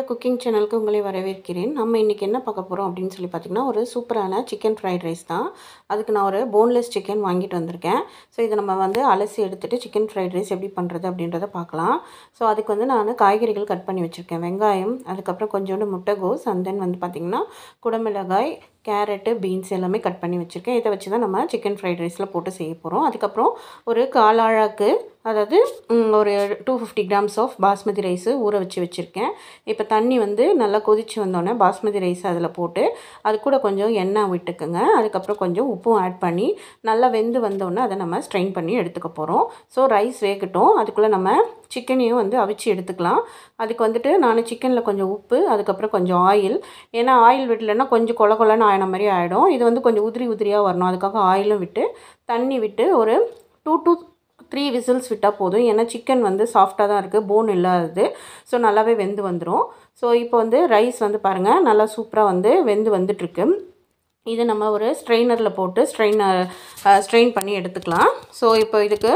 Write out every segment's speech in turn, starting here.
Arya cooking சேனலுக்கு உங்களை வரவேற்கிறேன் நம்ம இன்றைக்கி என்ன பார்க்க போகிறோம் அப்படின்னு சொல்லி பார்த்தீங்கன்னா ஒரு சூப்பரான சிக்கன் ஃப்ரைட் ரைஸ் தான் அதுக்கு நான் ஒரு போன்லெஸ் சிக்கன் வாங்கிட்டு வந்திருக்கேன் ஸோ இதை நம்ம வந்து அலசி எடுத்துகிட்டு சிக்கன் ஃப்ரைட் ரைஸ் எப்படி பண்ணுறது அப்படின்றத பார்க்கலாம் ஸோ அதுக்கு வந்து நான் காய்கறிகள் கட் பண்ணி வச்சுருக்கேன் வெங்காயம் அதுக்கப்புறம் கொஞ்சோண்டு முட்டைகோஸ் அண்ட் தென் வந்து பார்த்திங்கன்னா குடமிளகாய் கேரட்டு பீன்ஸ் எல்லாமே கட் பண்ணி வச்சுருக்கேன் இதை வச்சு தான் நம்ம சிக்கன் ஃப்ரைட் ரைஸில் போட்டு செய்ய போகிறோம் அதுக்கப்புறம் ஒரு காலாழாக்கு அதாவது ம், ஒரு two fifty grams of basmati rice ஊற வச்சு வச்சுருக்கேன் இப்போ தண்ணி வந்து நல்லா கொதிச்சு வந்தோடனே பாஸ்மதி ரைஸ் அதில் போட்டு அது கூட கொஞ்சம் எண்ணெய் விட்டுக்குங்க அதுக்கப்புறம் கொஞ்சம் உப்பும் ஆட் பண்ணி நல்லா வெந்து வந்தோடனே அதை நம்ம ஸ்ட்ரெயின் பண்ணி எடுத்துக்க போகிறோம் ஸோ ரைஸ் வேகட்டும் அதுக்குள்ளே நம்ம சிக்கனையும் வந்து அவிச்சு எடுத்துக்கலாம் அதுக்கு வந்துட்டு நான் சிக்கனில் கொஞ்சம் உப்பு அதுக்கப்புறம் கொஞ்சம் ஆயில் ஏன்னா ஆயில் விடலைன்னா கொஞ்சம் கொல கொலன்னு ஆயின மாதிரி ஆகிடும் இது வந்து கொஞ்சம் உதிரி உதிரியாக வரணும் அதுக்காக ஆயிலும் விட்டு தண்ணி விட்டு ஒரு டூ டூ த்ரீ விசில்ஸ் விட்டால் போதும் ஏன்னா சிக்கன் வந்து சாஃப்டாக தான் இருக்குது போன் இல்லாதது ஸோ நல்லாவே வெந்து வந்துடும் ஸோ இப்போ வந்து ரைஸ் வந்து பாருங்கள் நல்லா சூப்பராக வந்து வெந்து வந்துட்டுருக்கு இது நம்ம ஒரு ஸ்ட்ரெயினரில் போட்டு ஸ்ட்ரெயினர் ஸ்ட்ரெயின் பண்ணி எடுத்துக்கலாம் ஸோ இப்போ இதுக்கு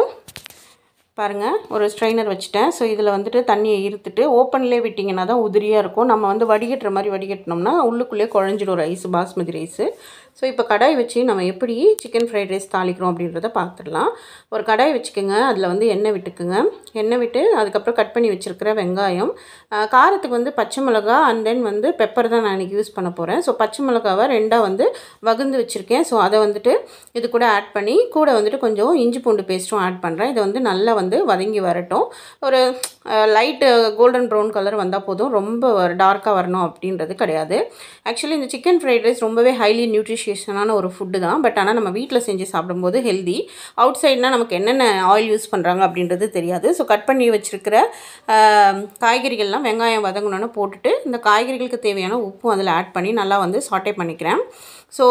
பாருங்கள் ஒரு ஸ்ட்ரெயினர் வச்சுட்டேன் ஸோ இதில் வந்துட்டு தண்ணியை இருத்துட்டு ஓப்பன்லேயே விட்டிங்கன்னா தான் உதிரியாக இருக்கும் நம்ம வந்து வடிகட்டுற மாதிரி வடிகட்டினோம்னா உள்ளுக்குள்ளேயே குழஞ்சிடும் ரைஸ் பாஸ்மதி ரைஸு ஸோ இப்போ கடாய் வச்சு நம்ம எப்படி சிக்கன் ஃப்ரைட் ரைஸ் தாளிக்கிறோம் அப்படின்றத பார்த்துடலாம் ஒரு கடாய் வச்சுக்கோங்க அதில் வந்து எண்ணெய் விட்டுக்குங்க எண்ணெய் விட்டு அதுக்கப்புறம் கட் பண்ணி வச்சுருக்கிற வெங்காயம் ஆஹ் காரத்துக்கு வந்து பச்சை மிளகா அண்ட் தென் வந்து பெப்பர் தான் நான் இன்றைக்கி யூஸ் பண்ண போகிறேன் ஸோ பச்சை மிளகாவை ரெண்டாக வந்து வகுந்து வச்சுருக்கேன் ஸோ அதை வந்துட்டு இது கூட ஆட் பண்ணி கூட வந்துட்டு கொஞ்சம் இஞ்சி பூண்டு பேஸ்ட்டும் ஆட் பண்ணுறேன் இதை வந்து நல்லா வந்து வதங்கி வரட்டும் ஒரு லைட்டு கோல்டன் ப்ரௌன் கலர் வந்தால் போதும் ரொம்ப டார்க்காக வரணும் அப்படின்றது கிடையாது ஆக்சுவலி இந்த சிக்கன் ஃப்ரைட் ரைஸ் ரொம்பவே ஹைலி நியூட்ரிஷியஸனான ஒரு ஃபுட்டு தான் பட் ஆனால் நம்ம வீட்டில் செஞ்சு சாப்பிடும்போது ஹெல்தி அவுட் சைட்னா நமக்கு என்னென்ன ஆயில் யூஸ் பண்ணுறாங்க அப்படின்றது தெரியாது ஸோ கட் பண்ணி வச்சுருக்கிற காய்கறிகள்லாம் வெங்காயம் வதங்கணுன்னு போட்டுட்டு இந்த காய்கறிகளுக்கு தேவையான உப்பும் அதில் ஆட் பண்ணி நல்லா வந்து சாட்டே பண்ணிக்கிறேன் ஸோ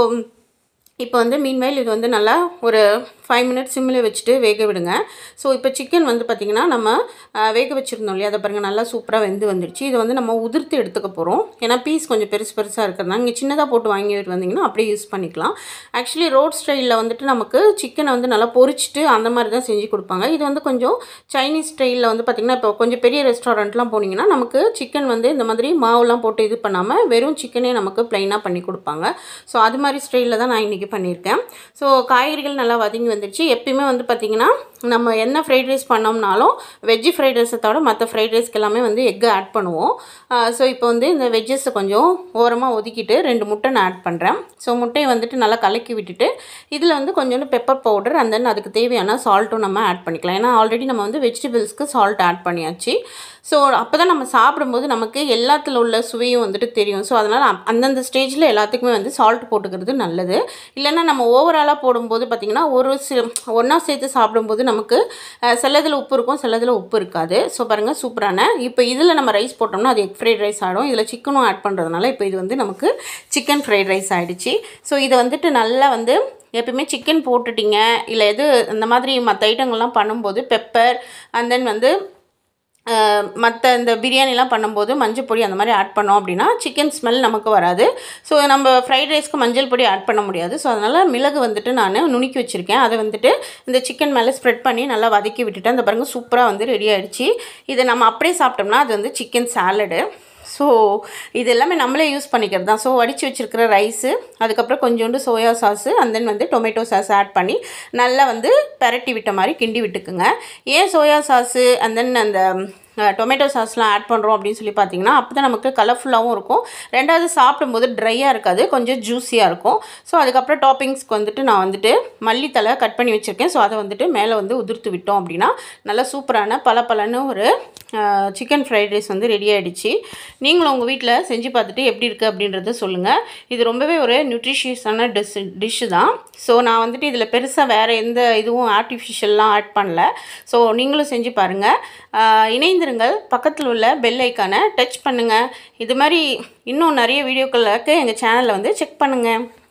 இப்போ வந்து மீன்வைல் இது வந்து நல்லா ஒரு ஃபைவ் மினிட்ஸ் சிம்மில் வச்சுட்டு வேக விடுங்க ஸோ இப்போ சிக்கன் வந்து பார்த்திங்கன்னா நம்ம ஆஹ், வேக வச்சுருந்தோம் இல்லையா அதை பாருங்கள் நல்லா சூப்பராக வெந்து வந்துடுச்சு இதை வந்து நம்ம உதிர்த்து எடுத்துக்க போகிறோம் ஏன்னா பீஸ் கொஞ்சம் பெருசு பெருசாக இருக்கிறதுனால நீங்கள் சின்னதாக போட்டு வாங்கிட்டு வந்தீங்கன்னா அப்படியே யூஸ் பண்ணிக்கலாம் ஆக்சுவலி ரோட் ஸ்டைலில் வந்துட்டு நமக்கு சிக்கனை வந்து நல்லா பொரிச்சிட்டு அந்த மாதிரி தான் செஞ்சு கொடுப்பாங்க இது வந்து கொஞ்சம் சைனீஸ் ஸ்டைலில் வந்து பார்த்திங்கன்னா இப்போ கொஞ்சம் பெரிய ரெஸ்டாரண்ட்லாம் போனீங்கன்னா நமக்கு சிக்கன் வந்து இந்த மாதிரி மாவுலாம் போட்டு இது பண்ணாமல் வெறும் சிக்கனே நமக்கு ப்ளைனாக பண்ணி கொடுப்பாங்க ஸோ அது மாதிரி ஸ்டைலில் தான் நான் இன்றைக்கி பண்ணியிருக்கேன் ஸோ காய்கறிகள் நல்லா வதங்கி வந்துடுச்சு எப்பயுமே வந்து பார்த்திங்கன்னா நம்ம என்ன ஃப்ரைட் ரைஸ் பண்ணோம்னாலும் வெஜ்ஜி ஃப்ரைட் ரைஸை தவிர மற்ற ஃப்ரைட் ரைஸ்க்கு எல்லாமே வந்து எக்கு ஆட் பண்ணுவோம் ஸோ இப்போ வந்து இந்த வெஜ்ஜஸை கொஞ்சம் ஓரமாக ஒதுக்கிட்டு ரெண்டு முட்டை நான் ஆட் பண்ணுறேன் ஸோ முட்டையை வந்துட்டு நல்லா கலக்கி விட்டுட்டு இதில் வந்து கொஞ்சோண்டு பெப்பர் பவுடர் அண்ட் தென் அதுக்கு தேவையான சால்ட்டும் நம்ம ஆட் பண்ணிக்கலாம் ஏன்னா ஆல்ரெடி நம்ம வந்து வெஜிடபிள்ஸ்க்கு சால்ட் ஆட் பண்ணியாச்சு ஸோ அப்போ தான் நம்ம சாப்பிடும்போது நமக்கு எல்லாத்துல உள்ள சுவையும் வந்துட்டு தெரியும் ஸோ அதனால் அந்தந்த ஸ்டேஜில் எல்லாத்துக்குமே வந்து சால்ட் போட்டுக்கிறது நல்லது இல்லைன்னா நம்ம ஓவராலாக போடும்போது பார்த்திங்கன்னா ஒரு சி ஒன்றா சேர்த்து சாப்பிடும்போது நமக்கு அஹ், சிலதில் உப்பு இருக்கும் சிலதில் உப்பு இருக்காது ஸோ பாருங்கள் சூப்பரான இப்போ இதில் நம்ம ரைஸ் போட்டோம்னா அது எக் ஃப்ரைட் ரைஸ் ஆகிடும் இதில் சிக்கனும் ஆட் பண்ணுறதுனால இப்போ இது வந்து நமக்கு சிக்கன் ஃப்ரைட் ரைஸ் ஆகிடுச்சு ஸோ இதை வந்துட்டு நல்லா வந்து எப்பயுமே சிக்கன் போட்டுட்டீங்க இல்லை எது இந்த மாதிரி மற்ற ஐட்டங்கள்லாம் பண்ணும்போது பெப்பர் அண்ட் தென் வந்து மற்ற இந்த பிரியாணிலாம் பண்ணும்போது மஞ்சள் பொடி அந்த மாதிரி ஆட் பண்ணோம் அப்படின்னா சிக்கன் ஸ்மெல் நமக்கு வராது ஸோ நம்ம ஃப்ரைட் ரைஸ்க்கு மஞ்சள் பொடி ஆட் பண்ண முடியாது ஸோ அதனால் மிளகு வந்துட்டு நான் நுணுக்கி வச்சுருக்கேன் அதை வந்துட்டு இந்த சிக்கன் மேலே ஸ்ப்ரெட் பண்ணி நல்லா வதக்கி விட்டுட்டேன் அந்த பாருங்க சூப்பராக வந்து ரெடி ஆயிடுச்சு இதை நம்ம அப்படியே சாப்பிட்டோம்னா அது வந்து சிக்கன் சாலடு ஸோ இது எல்லாமே நம்மளே யூஸ் பண்ணிக்கிறது தான் ஸோ வடித்து வச்சுருக்கிற ரைஸு அதுக்கப்புறம் கொஞ்சோண்டு சோயா சாஸு அண்ட் தென் வந்து டொமேட்டோ சாஸ் ஆட் பண்ணி நல்லா வந்து பெரட்டி விட்ட மாதிரி கிண்டி விட்டுக்குங்க ஏன் சோயா சாஸு அண்ட் தென் அந்த டொமேட்டோ சாஸ்லாம் ஆட் பண்ணுறோம் அப்படின்னு சொல்லி பார்த்தீங்கன்னா அப்போ தான் நமக்கு கலர்ஃபுல்லாகவும் இருக்கும் ரெண்டாவது சாப்பிடும்போது ட்ரையாக இருக்காது கொஞ்சம் ஜூஸியாக இருக்கும் ஸோ அதுக்கப்புறம் டாப்பிங்ஸ்க்கு வந்துட்டு நான் வந்துட்டு மல்லித்தலை கட் பண்ணி வச்சுருக்கேன் ஸோ அதை வந்துட்டு மேலே வந்து உதிர்த்து விட்டோம் அப்படின்னா நல்லா சூப்பரான பல ஒரு சிக்கன் ஃப்ரைட் ரைஸ் வந்து ரெடி ஆகிடுச்சு நீங்களும் உங்கள் வீட்டில் செஞ்சு பார்த்துட்டு எப்படி இருக்குது அப்படின்றத சொல்லுங்கள் இது ரொம்பவே ஒரு நியூட்ரிஷியஸான டிஷ் டிஷ்ஷு தான் ஸோ நான் வந்துட்டு இதில் பெருசாக வேறு எந்த இதுவும் ஆர்டிஃபிஷியல்லாம் ஆட் பண்ணல ஸோ நீங்களும் செஞ்சு பாருங்கள் ஆஹ் இணைந்திருங்கள் பக்கத்தில் உள்ள பெல் ஐக்கானை டச் பண்ணுங்கள் இது மாதிரி இன்னும் நிறைய வீடியோக்களுக்கு எங்கள் சேனலை வந்து செக் பண்ணுங்கள்